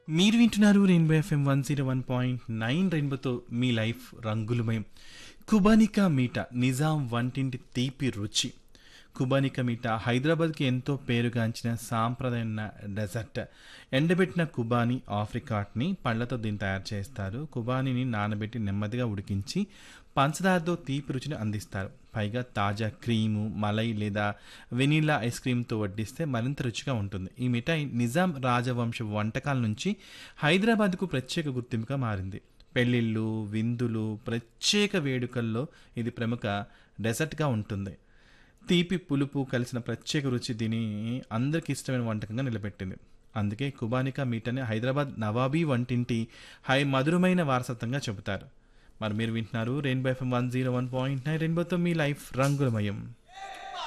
మీరు వింటున్నారు Rainbow FM one zero one point nine రెయిన్బోతో మీ లైఫ్ రంగులమయం కుబానికా మీట నిజాం వంటింటి తీపి రుచి కుబానికా మీట హైదరాబాద్కి ఎంతో పేరుగాంచిన సాంప్రదాయ డెజర్ట్ ఎండబెట్టిన కుబానీ ఆఫ్రికాట్ని పళ్ళతో దీన్ని తయారు చేస్తారు కుబానీని నానబెట్టి నెమ్మదిగా ఉడికించి పంచదారతో తీపి రుచిని అందిస్తారు పైగా తాజా క్రీము మలై లేదా వెనీలా ఐస్ క్రీమ్తో వడ్డిస్తే మరింత రుచిగా ఉంటుంది ఈ మిఠాయి నిజాం రాజవంశ వంటకాల నుంచి హైదరాబాద్కు ప్రత్యేక గుర్తింపుగా మారింది పెళ్ళిళ్ళు విందులు ప్రత్యేక వేడుకల్లో ఇది ప్రముఖ డెజర్ట్గా ఉంటుంది తీపి పులుపు కలిసిన ప్రత్యేక రుచి దీని అందరికి ఇష్టమైన వంటకంగా నిలబెట్టింది అందుకే కుబానికా మీటని హైదరాబాద్ నవాబీ వంటింటి హై మధురమైన వారసత్వంగా చెబుతారు మరి మీరు వింటున్నారు Rainbow FM one zero one point nine రెయిన్బోతో మీ లైఫ్ రంగులమయం